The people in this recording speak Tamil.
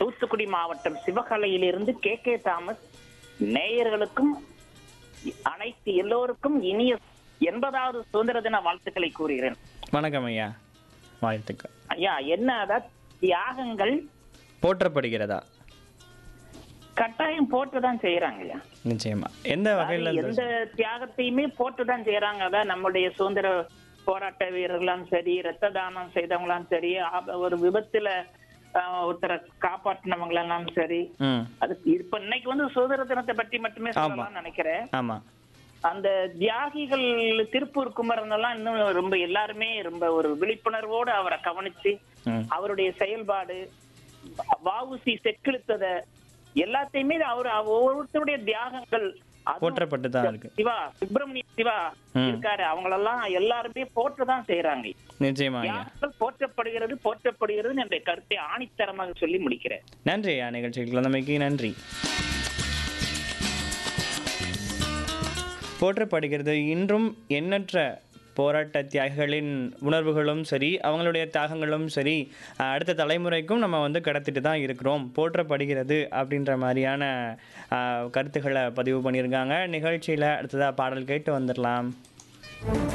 தூத்துக்குடி மாவட்டம் சிவகலையிலிருந்து கே கே தாமஸ் நேயர்களுக்கும் அனைத்து எல்லோருக்கும் இனிய எண்பதாவது சுதந்திர தின வாழ்த்துக்களை கூறுகிறேன் வணக்கம் ஐயா வாழ்த்துக்கள் ஐயா என்ன அதாவது தியாகங்கள் போற்றப்படுகிறதா கட்டாயம் போட்டுதான் செய்யறாங்க ஐயா நிச்சயமா எந்த வகையில் அது எந்த தியாகத்தையுமே போட்டுதான் செய்யறாங்க அதான் நம்முடைய சுதந்திர போராட்ட வீரர்களும் சரி ரத்த தானம் செய்தவங்களாம் சரி ஆப- ஒரு விபத்துல ஆஹ், ஒருத்தரை காப்பாற்றினவங்களெல்லாம் சரி ம் அது இப்ப இன்னைக்கு வந்து சுதந்திர தினத்தை பற்றி மட்டுமே சொல்லலாம்னு நினைக்கிறேன் ஆமாம் அந்த தியாகிகள் திருப்பூர் குமரன் எல்லாம் இன்னும் ரொம்ப எல்லாருமே ரொம்ப ஒரு விழிப்புணர்வோடு அவரை கவனிச்சு ம் அவருடைய செயல்பாடு வாவுசி செக்கிழுத்தத எல்லாத்தையுமே அவர் ஒவ்வொருத்தருடைய தியாகங்கள் அதுவும் போற்றப்பட்டு தான் இருக்கு சிவா சுப்பிரமணிய சிவா ம். இருக்காரு அவங்களெல்லாம் எல்லாருமே போற்றதான் செய்யறாங்க நிச்சயமா ஐயா தியாகங்கள் போற்றப்படுகிறது போற்றப்படுகிறது என்ற கருத்தை ஆணித்தரமாக சொல்லி முடிக்கிறேன் நன்றி ஐயா நிகழ்ச்சிக்கு வந்தமைக்கு நன்றி போற்றப்படுகிறது இன்றும் எண்ணற்ற போராட்ட தியாகிகளின் உணர்வுகளும் சரி அவங்களுடைய தியாகங்களும் சரி அஹ், அடுத்த தலைமுறைக்கும் நம்ம வந்து கடத்திட்டு தான் இருக்கிறோம் போற்றப்படுகிறது அப்படின்ற மாதிரியான அஹ், கருத்துக்களை பதிவு பண்ணியிருக்காங்க நிகழ்ச்சியில் அடுத்ததாக பாடல் கேட்டு வந்துடலாம்